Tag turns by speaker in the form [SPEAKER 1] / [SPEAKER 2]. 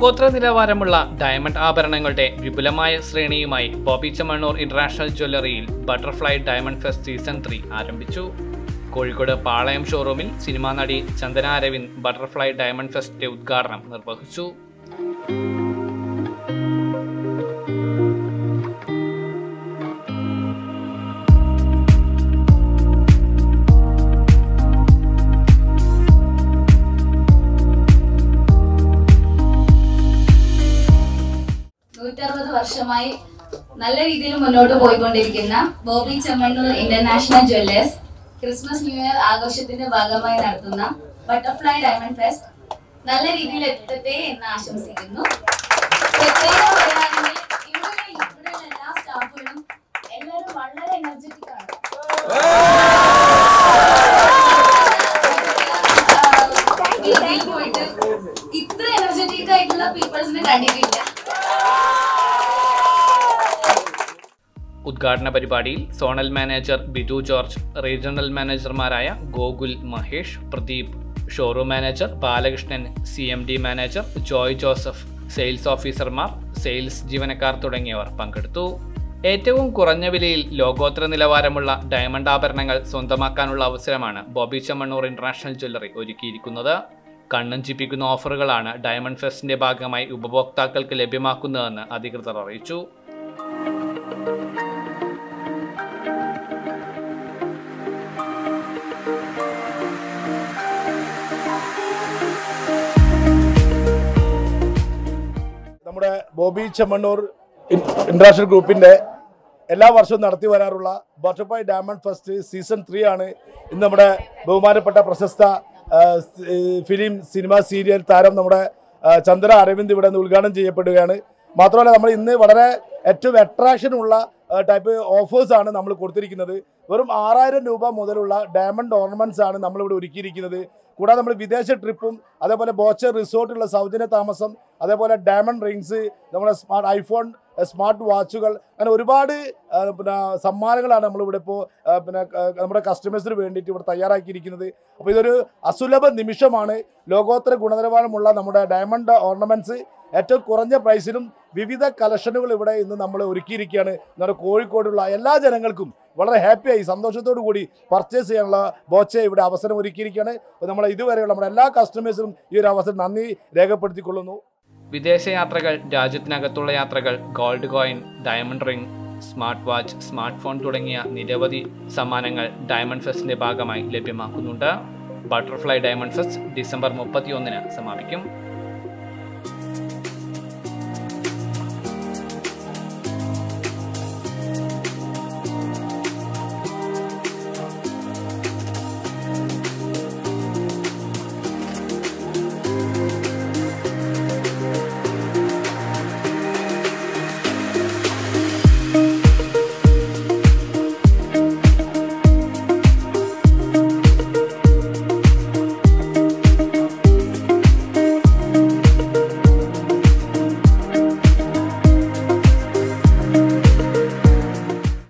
[SPEAKER 1] ലോകോത്തര നിലവാരമുള്ള ഡയമണ്ട് ആഭരണങ്ങളുടെ വിപുലമായ ശ്രേണിയുമായി ബോബി ചെമ്മണ്ണൂർ ഇന്റർനാഷണൽ ജ്വല്ലറിയിൽ butterfly diamond fest season three ആരംഭിച്ചു കോഴിക്കോട് പാളയം ഷോറൂമിൽ സിനിമാ നടി ചന്ദന അരവിന്ദ് ബട്ടർഫ്ലൈ ഡയമണ്ട് ഫെസ്റ്റിന്റെ ഉദ്ഘാടനം നിർവഹിച്ചു
[SPEAKER 2] നൂറ്ററുപത് വർഷമായി നല്ല രീതിയിൽ മുന്നോട്ട് പോയിക്കൊണ്ടിരിക്കുന്ന Boby Chemmanur international jewellers Christmas new year ആഘോഷത്തിന്റെ ഭാഗമായി നടത്തുന്ന ബട്ടർഫ്ലൈ ഡയമണ്ട് ഫെസ്റ്റ് നല്ല രീതിയിൽ എത്തട്ടെ എന്ന് ആശംസിക്കുന്നു പ്രത്യേകം പറയുകയാണെങ്കിൽ ഇവിടെ ഇവിടെയുള്ള എല്ലാ സ്റ്റാഫുകളും എല്ലാവരും വളരെ എനർജറ്റിക് ആണ് ഇന്ത്യയിൽ പോയിട്ട് ഇത്ര എനർജറ്റിക് ആയിട്ടുള്ള പീപ്പിൾസിനെ കണ്ടിട്ടില്ല
[SPEAKER 1] ഉദ്ഘാടന പരിപാടിയിൽ zonal manager Biju George regional മാനേജർമാരായ Gokul Mahesh Pradeep showroom manager Balakrishnan C M D manager Joy Joseph sales ഓഫീസർമാർ സെയിൽസ് ജീവനക്കാർ തുടങ്ങിയവർ പങ്കെടുത്തു ഏറ്റവും കുറഞ്ഞ വിലയിൽ ലോകോത്തര നിലവാരമുള്ള ഡയമണ്ട് ആഭരണങ്ങൾ സ്വന്തമാക്കാനുള്ള അവസരമാണ് ബോബി ചെമ്മണ്ണൂർ ഇന്റർനാഷണൽ ജ്വല്ലറി ഒരുക്കിയിരിക്കുന്നത് കണ്ണും ചിപ്പിക്കുന്ന ഓഫറുകളാണ് ഡയമണ്ട് ഫെസ്റ്റിന്റെ ഭാഗമായി ഉപഭോക്താക്കൾക്ക് ലഭ്യമാക്കുന്നതെന്ന് അധികൃതർ അറിയിച്ചു
[SPEAKER 3] നമ്മുടെ ബോബി ചെമ്മണ്ണൂർ ഇൻ- ഇന്റർനാഷണൽ ഗ്രൂപ്പിന്റെ എല്ലാ വർഷവും നടത്തി വരാറുള്ള butterfly diamond first season three ആണ് ഇന്ന് നമ്മുടെ ബഹുമാനപ്പെട്ട പ്രശസ്ത ആ, സ്- ഈ ഫിലിം സിനിമ സീരിയൽ താരം നമ്മുടെ ആ, ചന്ദ്ര അരവിന്ദ് ഇവിടെ നിന്ന് ഉദ്ഘാടനം ചെയ്യപ്പെടുകയാണ് മാത്രമല്ല നമ്മൾ ഇന്ന് വളരെ ഏറ്റവും അട്രാക്ഷൻ ഉള്ള ടൈപ്പ് ഓഫേഴ്സ് ആണ് നമ്മൾ കൊടുത്തിരിക്കുന്നത് വെറും ആറായിരം രൂപ മുതലുള്ള ഡയമണ്ട് ഓർണമെന്റ്സ് ആണ് നമ്മളിവിടെ ഒരുക്കിയിരിക്കുന്നത് കൂടാതെ നമ്മൾ വിദേശ ട്രിപ്പും അതേപോലെ ബോച്ചർ റിസോർട്ടുള്ള സൗജന്യ താമസം അതേപോലെ ഡയമണ്ട് റിങ്സ് നമ്മുടെ സ്മാർട്ട് ഐഫോൺ സ്മാർട്ട് വാച്ചുകൾ അങ്ങനെ ഒരുപാട് ആ, പിന്നെ സമ്മാനങ്ങളാണ് നമ്മളിവിടെ ഇപ്പോൾ പിന്നെ ആ, നമ്മുടെ കസ്റ്റമേഴ്സിന് വേണ്ടിയിട്ട് ഇവിടെ തയ്യാറാക്കിയിരിക്കുന്നത് അപ്പോൾ ഇതൊരു അസുലഭ നിമിഷമാണ് ലോകോത്തര ഗുണനിലവാരമുള്ള നമ്മുടെ ഡയമണ്ട് ഓർണമെന്റ്സ് ഏറ്റവും കുറഞ്ഞ പ്രൈസിലും വിവിധ കളക്ഷനുകൾ ഇവിടെ ഇന്ന് നമ്മൾ ഒരുക്കിയിരിക്കുകയാണ് നമ്മുടെ കോഴിക്കോടുള്ള എല്ലാ ജനങ്ങൾക്കും വളരെ ഹാപ്പിയായി സന്തോഷത്തോടു കൂടി പർച്ചേസ് ചെയ്യാനുള്ള ബോച്ചെ ഇവിടെ അവസരം ഒരുക്കിയിരിക്കുകയാണ് അപ്പോൾ നമ്മളെ ഇതുവരെയുള്ള നമ്മുടെ എല്ലാ കസ്റ്റമേഴ്സിനും ഈ ഒരു അവസരം നന്ദി രേഖപ്പെടുത്തിക്കൊള്ളുന്നു
[SPEAKER 1] വിദേശ യാത്രകൾ രാജ്യത്തിനകത്തുള്ള യാത്രകൾ gold coin diamond ring smart watch smart phone തുടങ്ങിയ നിരവധി സമ്മാനങ്ങൾ ഡയമണ്ട് ഫെസ്റ്റിന്റെ ഭാഗമായി ലഭ്യമാക്കുന്നുണ്ട് ബട്ടർഫ്ലൈ ഡയമണ്ട് ഫെസ്റ്റ് ഡിസംബർ മുപ്പത്തിയൊന്നിന് സമാപിക്കും